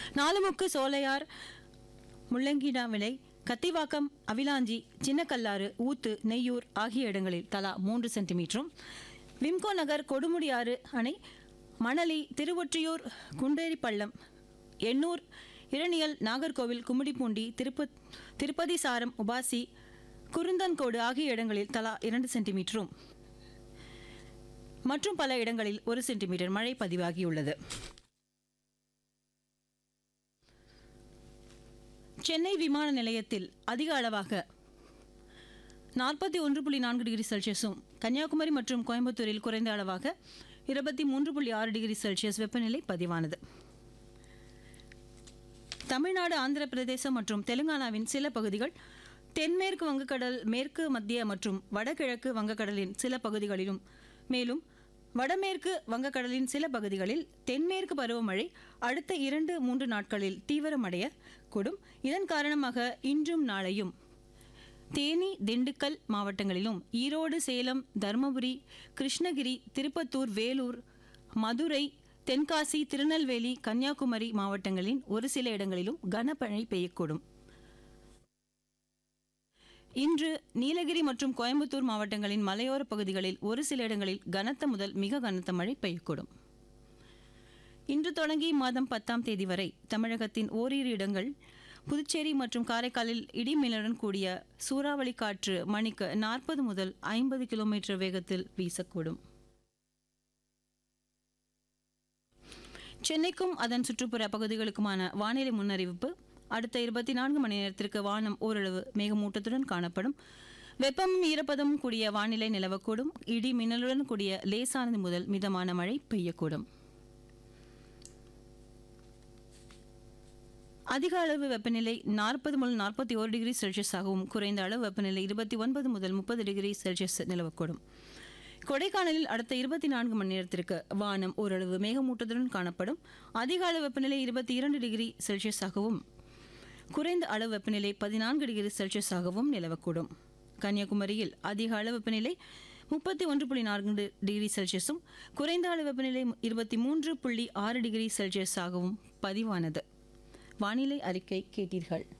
நாலுமுக்கு சோலையார் முள்ளங்கிடா விலை கத்திவாக்கம் அவிலாஞ்சி சின்னக்கல்லாறு ஊத்து நெய்யூர் ஆகிய இடங்களில் தலா மூன்று சென்டிமீட்டரும் விம்கோ நகர் கொடுமுடியாறு அணை மணலி திருவொற்றியூர் குண்டேரிப்பள்ளம் எண்ணூர் இரணியல் நாகர்கோவில் கும்மிடிப்பூண்டி திருப்ப திருப்பதி சாரம் உபாசி குருந்தன்கோடு ஆகிய இடங்களில் தலா இரண்டு சென்டிமீட்டரும் மற்றும் பல இடங்களில் ஒரு சென்டிமீட்டர் மழை பதிவாகியுள்ளது சென்னை விமான நிலையத்தில் அதிக அளவாக நாற்பத்தி ஒன்று புள்ளி நான்கு டிகிரி செல்சியஸும் கன்னியாகுமரி மற்றும் கோயம்புத்தூரில் குறைந்த அளவாக இருபத்தி மூன்று புள்ளி ஆறு டிகிரி செல்சியஸ் வெப்பநிலை பதிவானது தமிழ்நாடு ஆந்திர பிரதேசம் மற்றும் தெலுங்கானாவின் சில பகுதிகள் தென்மேற்கு வங்கக்கடல் மேற்கு மத்திய மற்றும் வடகிழக்கு வங்கக்கடலின் சில பகுதிகளிலும் மேலும் வடமேற்கு வங்கக்கடலின் சில பகுதிகளில் தென்மேற்கு பருவமழை அடுத்த இரண்டு மூன்று நாட்களில் தீவிரமடைய கூடும் இதன் காரணமாக இன்றும் நாளையும் தேனி திண்டுக்கல் மாவட்டங்களிலும் ஈரோடு சேலம் தருமபுரி கிருஷ்ணகிரி திருப்பத்தூர் வேலூர் மதுரை தென்காசி திருநெல்வேலி கன்னியாகுமரி மாவட்டங்களின் ஒரு சில இடங்களிலும் கனமழை பெய்யக்கூடும் இன்று நீலகிரி மற்றும் கோயம்புத்தூர் மாவட்டங்களின் மலையோர பகுதிகளில் ஒரு சில இடங்களில் கனத்த முதல் மிக கனத்த மழை பெய்யக்கூடும் இன்று தொடங்கி மாதம் பத்தாம் தேதி வரை தமிழகத்தின் ஓரிரு இடங்கள் புதுச்சேரி மற்றும் காரைக்காலில் இடிமின்னலுடன் கூடிய சூறாவளி காற்று மணிக்கு நாற்பது முதல் ஐம்பது கிலோமீட்டர் வேகத்தில் வீசக்கூடும் சென்னைக்கும் அதன் சுற்றுப்புற பகுதிகளுக்குமான வானிலை முன்னறிவிப்பு அடுத்த இருபத்தி நான்கு மணி நேரத்திற்கு வானம் ஓரளவு மேகமூட்டத்துடன் காணப்படும் வெப்பமும் ஈரப்பதமும் கூடிய வானிலை நிலவக்கூடும் இடி மின்னலுடன் கூடிய லேசானது முதல் மிதமான மழை பெய்யக்கூடும் அதிக அளவு வெப்பநிலை நாற்பது முதல் நாற்பத்தி ஒரு டிகிரி செல்சியஸாகவும் குறைந்த அளவு வெப்பநிலை இருபத்தி ஒன்பது முதல் முப்பது டிகிரி செல்சியஸ் நிலவக்கூடும் கொடைக்கானலில் அடுத்த இருபத்தி நான்கு மணி நேரத்திற்கு வானம் ஓரளவு மேகமூட்டத்துடன் காணப்படும் அதிக அளவு வெப்பநிலை இருபத்தி இரண்டு டிகிரி செல்சியஸாகவும் குறைந்த அளவு வெப்பநிலை பதினான்கு டிகிரி செல்சியஸாகவும் நிலவக்கூடும் கன்னியாகுமரியில் அதிக அளவு வெப்பநிலை முப்பத்தி ஒன்று புள்ளி நான்கு டிகிரி செல்சியஸும் குறைந்த அளவு வெப்பநிலை இருபத்தி மூன்று புள்ளி ஆறு டிகிரி செல்சியஸாகவும் பதிவானது வானிலை அறிக்கை கேட்டீர்கள்